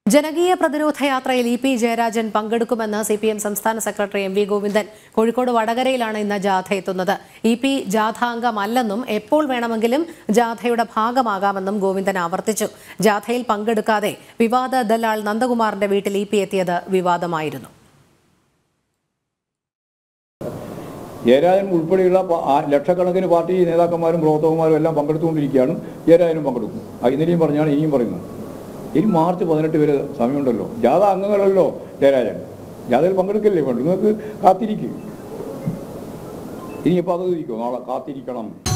ജനകീയ പ്രതിരോധ യാത്രയിൽ ഇ പി ജയരാജൻ പങ്കെടുക്കുമെന്ന് സി പി എം സംസ്ഥാന secretary M V Govindan Kozhikode വടകരയിലാണ് ഇന്ന് ജാഥ എത്തുന്നത് ഇ പി ജാഥ അംഗമല്ലെന്നും എപ്പോൾ വേണമെങ്കിലും ജാഥയുടെ ഭാഗമാകാമെന്നും ഗോവിന്ദൻ ആവർത്തിച്ചു ജാഥയിൽ പങ്കെടുക്കാതെ വിവാദ ദലാൾ നന്ദകുമാറിന്റെ വീട്ടിൽ ഇ പി എത്തിയത് വിവാദമായിരുന്നു ജയരാജൻ ഉൾപ്പെടെയുള്ള പ- ആ ലക്ഷക്കണക്കിന് പാർട്ടി നേതാക്കന്മാരും പ്രവർത്തകന്മാരും എല്ലാം പങ്കെടുത്തുകൊണ്ടിരിക്കുകയാണ് ജയരാജനും പങ്കെടുക്കും ആ ഇന്നലെയും പറഞ്ഞാണ് ഇനിയും പറയുന്നത് ഇനി മാർച്ച് പതിനെട്ട് വരെ സമയമുണ്ടല്ലോ ജാഥ അംഗങ്ങളല്ലോ ജയരാജൻ ജാഥയിൽ പങ്കെടുക്കല്ലേ വേണ്ടു നിങ്ങൾക്ക് കാത്തിരിക്കും ഇനിയിപ്പോൾ അത് ഇരിക്കുമോ നാളെ കാത്തിരിക്കണം